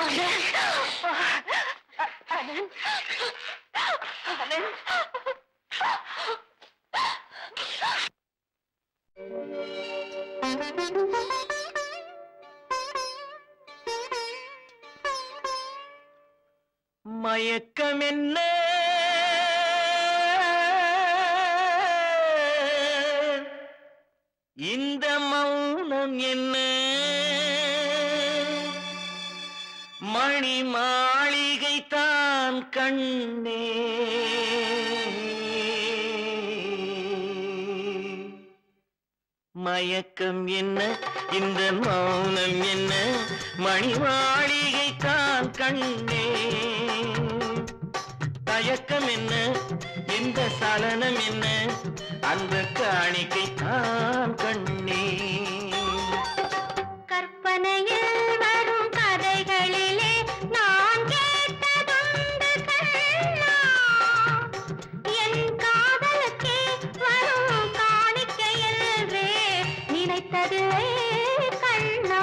அனந்த் அனந்த் மயக்கம் என்ன இந்த மௌனம் என்ன மணி மாளிகை தான் கண்ணே மயக்கம் என்ன இந்த மௌனம் என்ன மணி மாளிகை தான் கண்ணே தயக்கம் என்ன இந்த சலனம் என்ன அந்த காணிக்கை தான் கண்ணே கற்பனையில் வரும் கதைகளிலே நான் கேட்டதுண்டு கண்ணா என் காதலுக்கே வரும் காணிக்கை என்றே நினைத்தது கண்ணா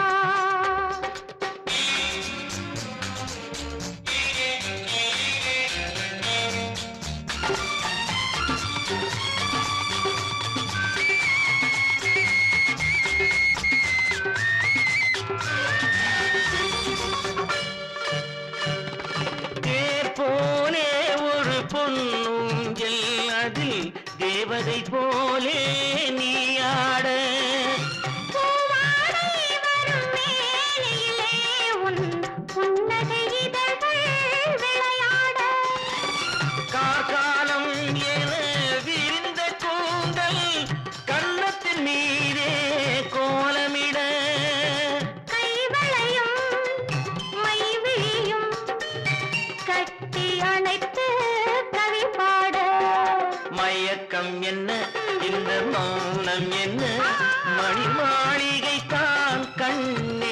தேர் போலே ஒரு பொன்னூஞ்சல் அதில் தேவதை போலே நீ ஆட பூவாடை வரும் வேளையிலே உன் புன்னகை இதழ்கள் விளையாட கார்காலம் என விரிந்த கூந்தல் கன்னத்தின் மீதே கோலமிட கைவளையும் மைவிழியும் கட்டி அணைத்து கவி பாட மயக்கம் என்ன இந்த மௌனம் என்ன மணி மாளிகை தான் கண்ணே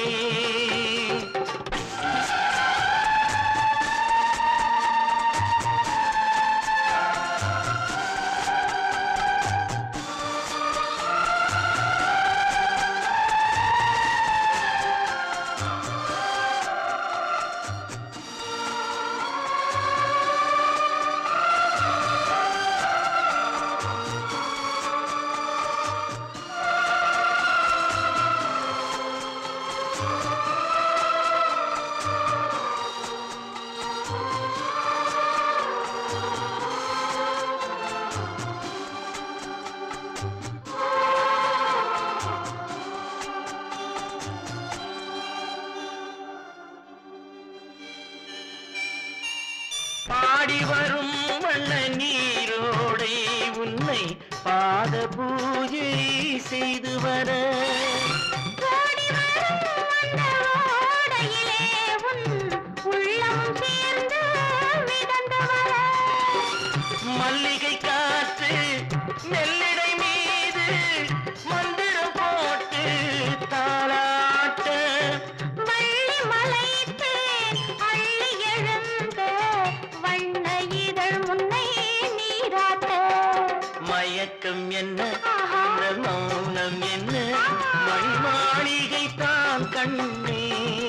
பாடி வரும் வண்ண நீரோடை உன்னை பாத பூஜை செய்து வர ஓடி வரும் அந்த ஓடையிலே உன் உள்ளம் சேர்ந்து மிதந்து வர மல்லிகை காற்று நெல்லிடை மீது மந்திரம் போட்டு தாளாட்ட வள்ளி மலைத்து அள்ளி எழுந்த வண்ண இதழ் முன்னை நீராட்ட மயக்கம் என்ன ஆஹா. இந்த மௌனம் என்ன மணி மாளிகை தான் கண்ணே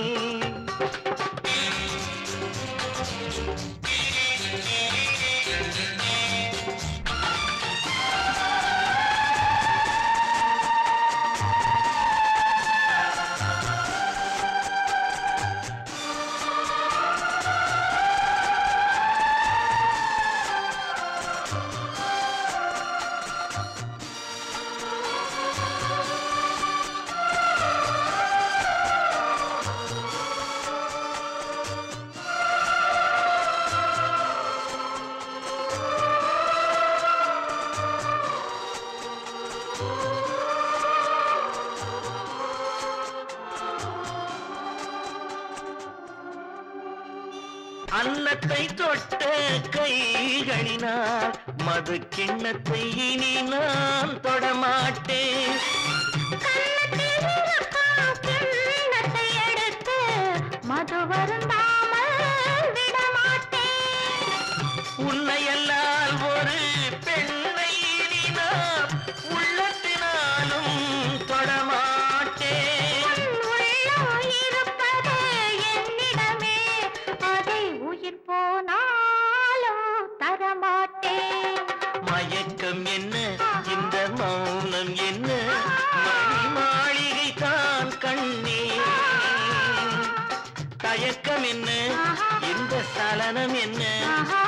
அன்னத்தை தொட்ட கைகளினால் மது கிண்ணத்தை இனி நான் தொடமாட்டேன் கன்னத்தில் இருக்கும் கிண்ணத்தை எடுத்து மது வருந்தாமல் விடமாட்டேன் உன்னையல்லால் ஒரு பெண்ணை இனி நான் உள்ளத்தினாலும் தொடமாட்டேன் உன் உள்ளம் இருப்பது என்னிடமே மயக்கம் என்ன ஆஹா. இந்த சலனம் என்ன ஆஹா.